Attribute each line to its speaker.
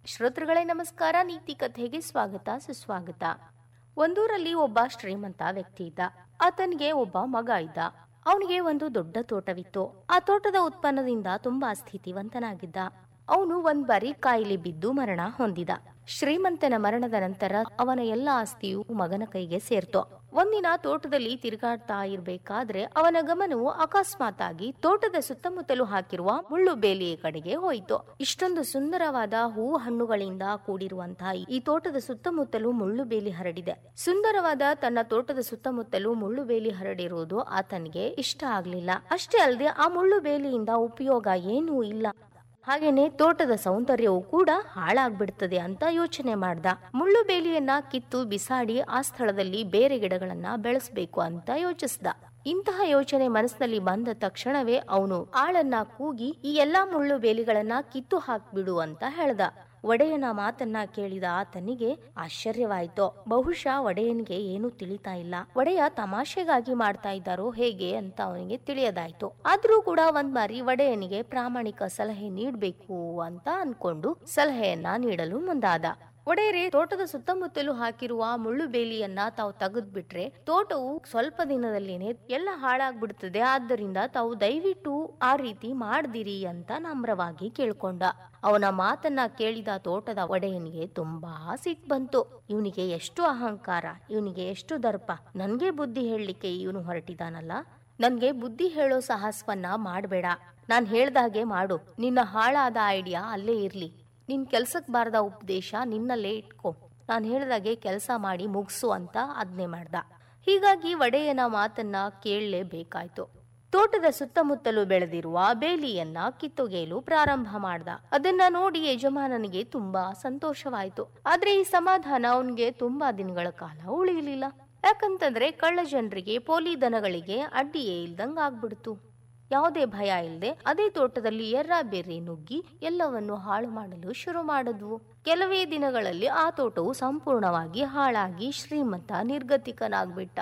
Speaker 1: ಶ್ರೋತೃಗಳೇ ನಮಸ್ಕಾರ ನೀತಿ ಕಥೆಗೆ ಸ್ವಾಗತ ಸುಸ್ವಾಗತ ಒಂದೂರಲ್ಲಿ ಒಬ್ಬ ಶ್ರೀಮಂತ ವ್ಯಕ್ತಿ ಇದ್ದ ಆತನಿಗೆ ಒಬ್ಬ ಮಗ ಇದ್ದ ಅವನಿಗೆ ಒಂದು ದೊಡ್ಡ ತೋಟವಿತ್ತು ಆ ತೋಟದ ಉತ್ಪನ್ನದಿಂದ ತುಂಬಾ ಸ್ಥಿತಿವಂತನಾಗಿದ್ದ ಅವನು ಒಂದ್ ಬಾರಿ ಕಾಯಿಲೆ ಬಿದ್ದು ಮರಣ ಹೊಂದಿದ ಶ್ರೀಮಂತನ ಮರಣದ ನಂತರ ಅವನ ಎಲ್ಲ ಆಸ್ತಿಯು ಮಗನ ಕೈಗೆ ಸೇರ್ತು ಒಂದಿನ ತೋಟದಲ್ಲಿ ತಿರುಗಾಡ್ತಾ ಇರ್ಬೇಕಾದ್ರೆ ಅವನ ಗಮನವು ಅಕಸ್ಮಾತ್ ಆಗಿ ತೋಟದ ಸುತ್ತಮುತ್ತಲು ಹಾಕಿರುವ ಮುಳ್ಳು ಬೇಲಿಯ ಕಡೆಗೆ ಹೋಯಿತು ಇಷ್ಟೊಂದು ಸುಂದರವಾದ ಹೂ ಹಣ್ಣುಗಳಿಂದ ಕೂಡಿರುವಂತಹ ಈ ತೋಟದ ಸುತ್ತಮುತ್ತಲು ಮುಳ್ಳು ಬೇಲಿ ಹರಡಿದೆ ಸುಂದರವಾದ ತನ್ನ ತೋಟದ ಸುತ್ತಮುತ್ತಲು ಮುಳ್ಳು ಬೇಲಿ ಹರಡಿರುವುದು ಆತನಿಗೆ ಇಷ್ಟ ಆಗ್ಲಿಲ್ಲ ಅಷ್ಟೇ ಅಲ್ಲದೆ ಆ ಮುಳ್ಳು ಬೇಲಿಯಿಂದ ಉಪಯೋಗ ಏನೂ ಇಲ್ಲ ಹಾಗೇನೆ ತೋಟದ ಸೌಂದರ್ಯವು ಕೂಡ ಹಾಳಾಗ್ಬಿಡ್ತದೆ ಅಂತ ಯೋಚನೆ ಮಾಡ್ದ ಮುಳ್ಳು ಬೇಲಿಯನ್ನ ಕಿತ್ತು ಬಿಸಾಡಿ ಆ ಸ್ಥಳದಲ್ಲಿ ಬೇರೆ ಗಿಡಗಳನ್ನ ಬೆಳೆಸಬೇಕು ಅಂತ ಯೋಚಿಸ್ದ ಇಂತಹ ಯೋಚನೆ ಮನಸ್ಸಿನಲ್ಲಿ ಬಂದ ತಕ್ಷಣವೇ ಅವನು ಆಳನ್ನ ಕೂಗಿ ಈ ಎಲ್ಲಾ ಮುಳ್ಳು ಬೇಲಿಗಳನ್ನ ಕಿತ್ತು ಹಾಕ್ಬಿಡು ಅಂತ ಹೇಳ್ದ ಒಡೆಯನ ಮಾತನ್ನ ಕೇಳಿದ ಆತನಿಗೆ ಆಶ್ಚರ್ಯವಾಯ್ತು ಬಹುಶಃ ಒಡೆಯನಿಗೆ ಏನು ತಿಳಿತಾ ಇಲ್ಲ ಒಡೆಯ ತಮಾಷೆಗಾಗಿ ಮಾಡ್ತಾ ಇದ್ದಾರೋ ಹೇಗೆ ಅಂತ ಅವನಿಗೆ ತಿಳಿಯದಾಯ್ತು ಆದ್ರೂ ಕೂಡ ಒಂದ್ ಬಾರಿ ಒಡೆಯನಿಗೆ ಪ್ರಾಮಾಣಿಕ ಸಲಹೆ ನೀಡ್ಬೇಕು ಅಂತ ಅನ್ಕೊಂಡು ಸಲಹೆಯನ್ನ ನೀಡಲು ಮುಂದಾದ ಒಡೆಯರೆ ತೋಟದ ಸುತ್ತಮುತ್ತಲು ಹಾಕಿರುವ ಮುಳ್ಳು ಬೇಲಿಯನ್ನ ತಾವು ತೆಗೆದ್ಬಿಟ್ರೆ ತೋಟವು ಸ್ವಲ್ಪ ದಿನದಲ್ಲೇನೆ ಎಲ್ಲ ಹಾಳಾಗ್ಬಿಡ್ತದೆ ಆದ್ದರಿಂದ ತಾವು ದಯವಿಟ್ಟು ಆ ರೀತಿ ಮಾಡ್ದಿರಿ ಅಂತ ನಮ್ರವಾಗಿ ಕೇಳ್ಕೊಂಡ ಅವನ ಮಾತನ್ನ ಕೇಳಿದ ತೋಟದ ಒಡೆಯನಿಗೆ ತುಂಬಾ ಸಿಟ್ ಬಂತು ಇವನಿಗೆ ಎಷ್ಟು ಅಹಂಕಾರ ಇವನಿಗೆ ಎಷ್ಟು ದರ್ಪ ನನ್ಗೆ ಬುದ್ಧಿ ಹೇಳಲಿಕ್ಕೆ ಇವನು ಹೊರಟಿದಾನಲ್ಲ ನನ್ಗೆ ಬುದ್ಧಿ ಹೇಳೋ ಸಾಹಸವನ್ನ ಮಾಡ್ಬೇಡ ನಾನ್ ಹೇಳ್ದಾಗೆ ಮಾಡು ನಿನ್ನ ಹಾಳಾದ ಐಡಿಯಾ ಅಲ್ಲೇ ಇರ್ಲಿ ನಿನ್ ಕೆಲ್ಸಕ್ ಬಾರದ ಉಪದೇಶ ನಿನ್ನಲ್ಲೇ ಇಟ್ಕೊ ನಾನು ಹೇಳ್ದಾಗೆ ಕೆಲಸ ಮಾಡಿ ಮುಗ್ಸು ಅಂತ ಆಜ್ಞೆ ಮಾಡ್ದ ಹೀಗಾಗಿ ಒಡೆಯನ ಮಾತನ್ನ ಕೇಳಲೇಬೇಕಾಯ್ತು ತೋಟದ ಸುತ್ತಮುತ್ತಲು ಬೆಳೆದಿರುವ ಬೇಲಿಯನ್ನ ಕಿತ್ತೊಗೆಯಲು ಪ್ರಾರಂಭ ಮಾಡ್ದ ಅದನ್ನ ನೋಡಿ ಯಜಮಾನನಿಗೆ ತುಂಬಾ ಸಂತೋಷವಾಯ್ತು ಆದ್ರೆ ಈ ಸಮಾಧಾನ ಅವನ್ಗೆ ತುಂಬಾ ದಿನಗಳ ಕಾಲ ಉಳಿಯಲಿಲ್ಲ ಯಾಕಂತಂದ್ರೆ ಕಳ್ಳ ಜನರಿಗೆ ಪೋಲಿ ದನಗಳಿಗೆ ಅಡ್ಡಿಯೇ ಇಲ್ದಂಗ್ ಆಗ್ಬಿಡ್ತು ಯಾವುದೇ ಭಯ ಇಲ್ಲದೆ ಅದೇ ತೋಟದಲ್ಲಿ ಎರ್ರ ಬೆರ್ರಿ ನುಗ್ಗಿ ಎಲ್ಲವನ್ನು ಹಾಳು ಮಾಡಲು ಶುರು ಮಾಡಿದ್ವು ಕೆಲವೇ ದಿನಗಳಲ್ಲಿ ಆ ತೋಟವು ಸಂಪೂರ್ಣವಾಗಿ ಹಾಳಾಗಿ ಶ್ರೀಮಂತ ನಿರ್ಗತಿಕನಾಗ್ಬಿಟ್ಟ